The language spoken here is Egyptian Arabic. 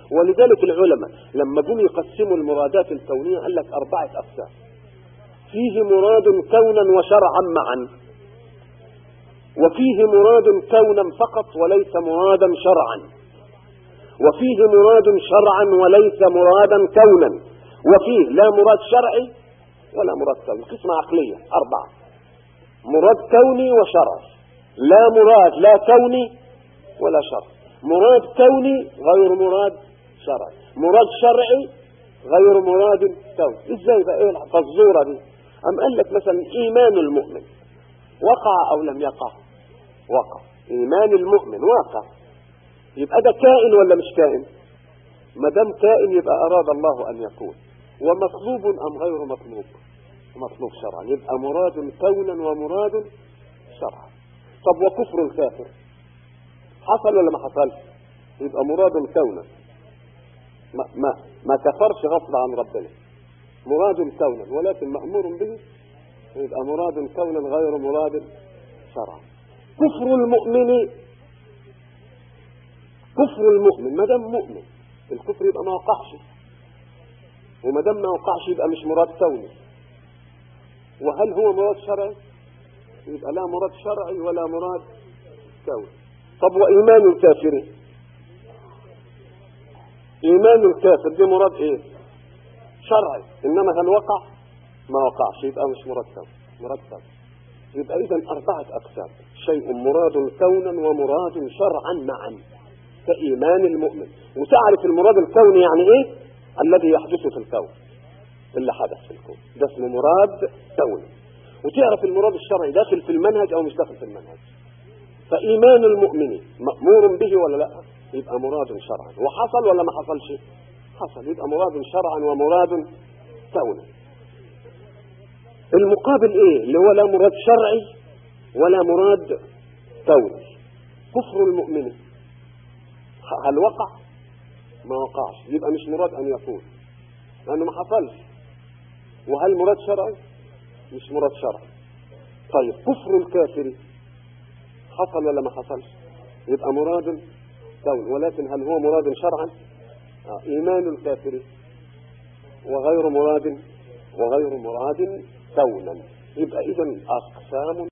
ولذلك العلماء لما جم يقسموا المرادات الكونية قال لك أربعة أقسام فيه مراد كونا وشرعا معا وفيه مراد كونا فقط وليس مرادا شرعا وفيه مراد شرعا وليس مرادا كونا وفيه لا مراد شرعي ولا مراد كوني قسمة عقلية أربعة مراد كوني وشرعي لا مراد لا كوني ولا شرعي مراد كوني غير مراد شرعي مراد شرعي غير مراد كوني ازاي بقى ايه الفزوره دي ام قال لك مثلا ايمان المؤمن وقع او لم يقع وقع ايمان المؤمن واقع يبقى ده كائن ولا مش كائن ما دام كائن يبقى اراد الله ان يكون ومطلوب ام غير مطلوب مطلوب شرعا يبقى مراد كونا ومراد شرعا طب وكفر الكافر حصل ولا ما حصلش يبقى مراد كونا ما, ما, ما كفرش غصب عن ربنا مراد كونا ولكن مأمور به يبقى مراد كونا غير مراد شرعا كفر المؤمن كفر المؤمن ما دام مؤمن الكفر يبقى ما وقعش وما دام ما وقعش يبقى مش مراد كوني وهل هو مراد شرعي يبقى لا مراد شرعي ولا مراد كوني طب وإيمان الكافرين إيمان الكافر دي مراد إيه شرعي إنما هل وقع ما وقعش يبقى مش مراد كوني مراد كوني يبقى إذا أربعة أقسام شيء مراد كونا ومراد شرعا معا كإيمان المؤمن وتعرف المراد الكوني يعني إيه الذي يحدث في الكون اللي حدث في الكون ده اسمه مراد كوني وتعرف المراد الشرعي داخل في المنهج أو مش داخل في المنهج فإيمان المؤمن مأمور به ولا لا يبقى مراد شرعا وحصل ولا ما حصلش حصل يبقى مراد شرعا ومراد كونا المقابل ايه اللي هو لا مراد شرعي ولا مراد كوني كفر المؤمن هل وقع ما وقعش يبقى مش مراد ان يكون لانه ما حصلش وهل مراد شرعي مش مراد شرعي طيب كفر الكافر حصل ولا ما حصلش يبقى مراد كون ولكن هل هو مراد شرعا آه. ايمان الكافر وغير مراد وغير مراد كونا يبقى اذا اقسام